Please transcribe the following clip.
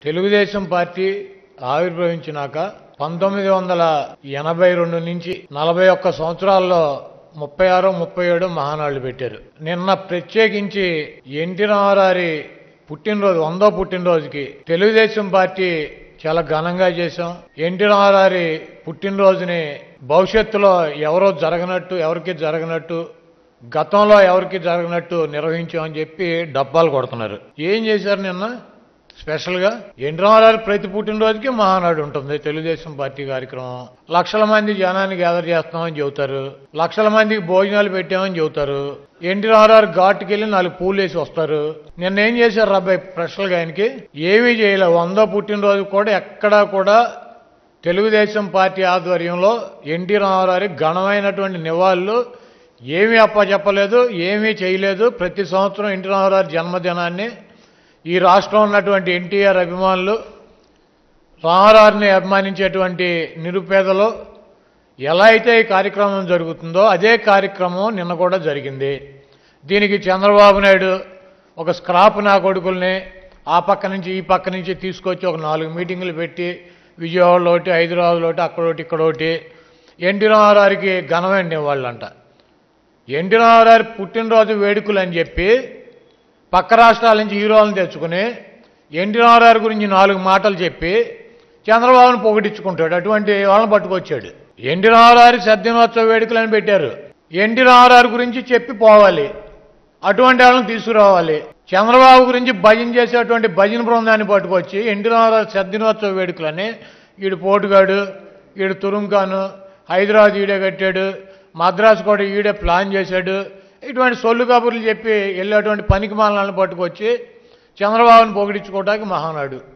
Telugu Desam party ఆవిర్భవించినాక పంతొమ్మిది వందల ఎనభై రెండు నుంచి నలభై ఒక్క సంవత్సరాల్లో ముప్పై ఆరు ముప్పై ఏడు మహానాళ్ళు పెట్టారు నిన్న ప్రత్యేకించి ఎన్టీ రామారారి పుట్టినరోజు వందో పుట్టినరోజుకి తెలుగుదేశం పార్టీ చాలా ఘనంగా చేశాం ఎన్టీ రామారారి పుట్టినరోజుని భవిష్యత్తులో ఎవరో జరగనట్టు ఎవరికి జరగనట్టు గతంలో ఎవరికి జరగనట్టు నిర్వహించామని చెప్పి డబ్బాలు కొడుతున్నారు ఏం చేశారు నిన్న స్పెషల్గా ఎన్టీ రామారావు ప్రతి పుట్టినరోజుకి మహానాడు ఉంటుంది తెలుగుదేశం పార్టీ కార్యక్రమం లక్షల మంది జనాన్ని గ్యాదర్ చేస్తామని చెబుతారు లక్షల మందికి భోజనాలు పెట్టామని చెబుతారు ఎన్టీ రామారావు ఘాటుకి వెళ్ళి నాలుగు పూలు వేసి వస్తారు నిన్న ఏం చేశారు రాబాయ్ స్పెషల్గా ఆయనకి ఏమీ చేయలే వందో పుట్టినరోజు కూడా ఎక్కడా కూడా తెలుగుదేశం పార్టీ ఆధ్వర్యంలో ఎన్టీ రామారావు ఘనమైనటువంటి నివాళులు ఏమీ అప్పచెప్పలేదు ఏమీ చేయలేదు ప్రతి సంవత్సరం ఎన్టీ రామారావు జన్మదినాన్ని ఈ రాష్ట్రంలో ఉన్నటువంటి ఎన్టీఆర్ అభిమానులు రామారావుని అభిమానించేటువంటి నిరుపేదలు ఎలా అయితే ఈ కార్యక్రమం జరుగుతుందో అదే కార్యక్రమం నిన్న కూడా జరిగింది దీనికి చంద్రబాబు నాయుడు ఒక స్క్రాప్ నా కొడుకుల్ని ఆ పక్క నుంచి ఈ పక్క నుంచి తీసుకొచ్చి ఒక నాలుగు మీటింగులు పెట్టి విజయవాడలో ఒకటి హైదరాబాద్లో ఒకటి అక్కడ ఒకటి ఇక్కడ ఒకటి ఎన్టీ రామారావుకి ఘనమైన వాళ్ళంట ఎన్టీ రామారావు పుట్టినరోజు వేడుకలు అని చెప్పి పక్క రాష్ట్రాల నుంచి హీరోలను తెచ్చుకుని ఎన్టీ రామారావు గురించి నాలుగు మాటలు చెప్పి చంద్రబాబును పొగిడించుకుంటాడు అటువంటి వాళ్ళని పట్టుకొచ్చాడు ఎన్టీ రామారావు సద్దినోత్సవ వేడుకలు అని పెట్టారు ఎన్టీ రామారావు గురించి చెప్పి పోవాలి అటువంటి వాళ్ళని తీసుకురావాలి చంద్రబాబు గురించి భజన చేసేటువంటి భజన బృందాన్ని పట్టుకొచ్చి ఎన్టీ రామారావు సద్దినోత్సవ వేడుకలని ఈడు పోటుగాడు ఈడు తురుంకాను హైదరాబాద్ ఈడే కట్టాడు మద్రాసు కూడా ఈడే ప్లాన్ చేశాడు ఇటువంటి సొల్లు కబుర్లు చెప్పి వెళ్ళేటువంటి పనికి మాలను పట్టుకొచ్చి చంద్రబాబుని పొగిడించుకోవడానికి మహానాడు